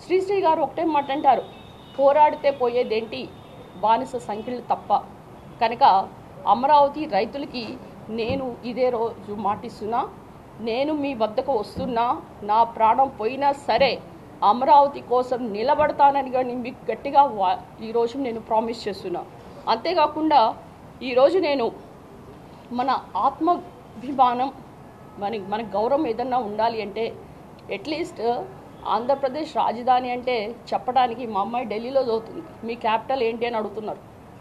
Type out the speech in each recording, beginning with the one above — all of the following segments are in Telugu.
శ్రీశ్రీ గారు ఒకటే మాట అంటారు పోరాడితే పోయేదేంటి బానిస సంఖ్యలు తప్ప కనుక అమరావతి రైతులకి నేను ఇదే రోజు మాటిస్తున్నా నేను మీ వద్దకు వస్తున్నా నా ప్రాణం పోయినా సరే అమరావతి కోసం నిలబడతానని కానీ మీకు గట్టిగా వా- ఈరోజు నేను ప్రామిస్ చేస్తున్నా అంతేకాకుండా ఈరోజు నేను మన ఆత్మాభిమానం మన మన గౌరవం ఏదన్నా ఉండాలి అంటే అట్లీస్ట్ ఆంధ్రప్రదేశ్ రాజధాని అంటే చెప్పడానికి మా అమ్మాయి ఢిల్లీలో చదువుతుంది మీ క్యాపిటల్ ఏంటి అని అడుగుతున్నారు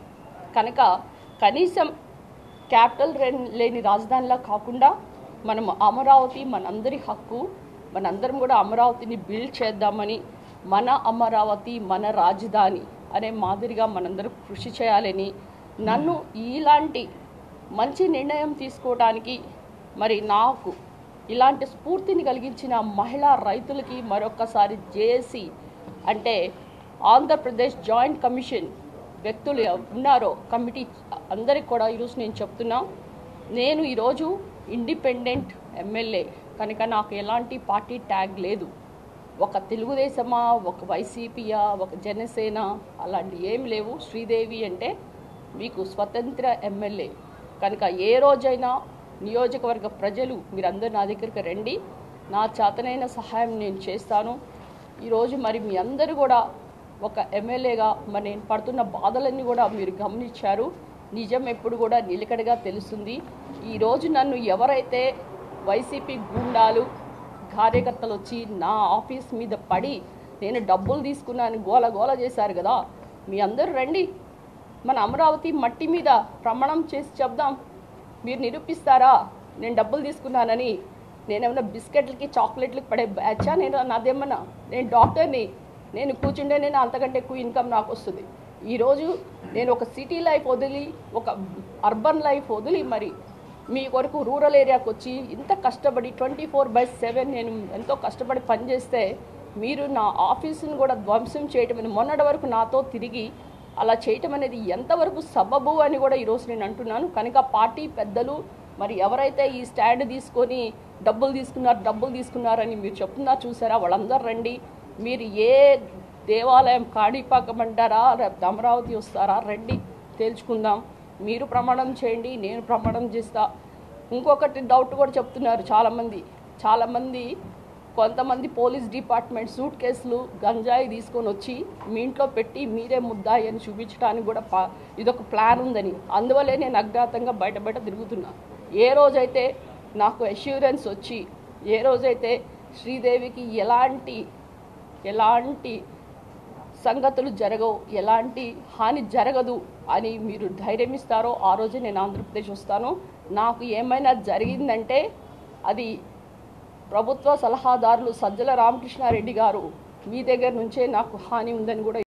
కనుక కనీసం క్యాపిటల్ రెన్- లేని రాజధానిలా కాకుండా మనం అమరావతి మనందరి హక్కు మనందరం కూడా అమరావతిని బిల్డ్ చేద్దామని మన అమరావతి మన రాజధాని అనే మాదిరిగా మనందరం కృషి చేయాలని నన్ను ఇలాంటి మంచి నిర్ణయం తీసుకోవడానికి మరి నాకు ఇలాంటి స్ఫూర్తిని కలిగించిన మహిళా రైతులకి మరొక్కసారి జేఏసీ అంటే ఆంధ్రప్రదేశ్ జాయింట్ కమిషన్ వ్యక్తులు ఎవ- ఉన్నారో కమిటీ అందరికి కూడా ఈరోజు నేను చెప్తున్నా నేను ఈరోజు ఇండిపెండెంట్ ఎమ్మెల్యే కనుక నాకు ఎలాంటి పార్టీ ట్యాగ్ లేదు ఒక తెలుగుదేశమా ఒక వైసీపీయా ఒక జనసేన అలాంటి ఏం లేవు శ్రీదేవి అంటే మీకు స్వతంత్ర ఎమ్మెల్యే కనుక ఏ రోజైనా నియోజకవర్గ ప్రజలు మీరందరూ నా దగ్గరికి రండి నా చేతనైన సహాయం నేను చేస్తాను ఈరోజు మరి మీ అందరూ కూడా ఒక ఎమ్మెల్యేగా మరి నేను పడుతున్న బాధలన్నీ కూడా మీరు గమనించారు నిజం ఎప్పుడు కూడా నిలకడగా తెలుస్తుంది ఈరోజు నన్ను ఎవరైతే వైసీపీ గుండాలు కార్యకర్తలు వచ్చి నా ఆఫీస్ మీద పడి నేను డబ్బులు తీసుకున్నాను గోల గోల చేశారు కదా మీ అందరూ రండి మన అమరావతి మట్టి మీద ప్రమాణం చేసి చెప్దాం మీరు నిరూపిస్తారా నేను డబ్బులు తీసుకున్నానని నేనేమన్నా బిస్కెట్లకి చాక్లెట్లకి పడే బ్యాచా నేను నాదేమన్నా నేను డాక్టర్ని నేను కూర్చుంటే నేను అంతకంటే ఎక్కువ ఇన్కమ్ నాకు వస్తుంది ఈరోజు నేను ఒక సిటీ లైఫ్ వదిలి ఒక అర్బన్ లైఫ్ వదిలి మరి మీ కొరకు రూరల్ ఏరియాకి వచ్చి ఇంత కష్టపడి ట్వంటీ ఫోర్ బై సెవెన్ నేను ఎంతో కష్టపడి పనిచేస్తే మీరు నా ఆఫీసుని కూడా ధ్వంసం చేయటం అనేది మొన్నటి వరకు నాతో తిరిగి అలా చేయటం అనేది ఎంతవరకు సబబు అని కూడా ఈరోజు నేను అంటున్నాను కనుక పార్టీ పెద్దలు మరి ఎవరైతే ఈ స్టాండ్ తీసుకొని డబ్బులు తీసుకున్నారు డబ్బులు తీసుకున్నారని మీరు చెప్తున్నా చూసారా వాళ్ళందరూ రండి మీరు ఏ దేవాలయం కాణిపాకమంటారా రేపు అమరావతి వస్తారా రండి తేల్చుకుందాం మీరు ప్రమాణం చేయండి నేను ప్రమాణం చేస్తా ఇంకొకటి డౌట్ కూడా చెప్తున్నారు చాలామంది చాలామంది కొంతమంది పోలీస్ డిపార్ట్మెంట్ సూట్ కేసులు గంజాయి తీసుకొని వచ్చి మీ ఇంట్లో పెట్టి మీరే ముద్దాయి అని చూపించడానికి కూడా పా ఇదొక ప్లాన్ ఉందని అందువల్లే నేను అజ్ఞాతంగా బయట బయట తిరుగుతున్నా ఏ రోజైతే నాకు అష్యూరెన్స్ వచ్చి ఏ రోజైతే శ్రీదేవికి ఎలాంటి ఎలాంటి సంగతులు జరగవు ఎలాంటి హాని జరగదు అని మీరు ధైర్యం ఇస్తారో ఆ రోజే నేను ఆంధ్రప్రదేశ్ వస్తాను నాకు ఏమైనా జరిగిందంటే అది ప్రభుత్వ సలహాదారులు సజ్జల రామకృష్ణారెడ్డి గారు మీ దగ్గర నుంచే నాకు హాని ఉందని కూడా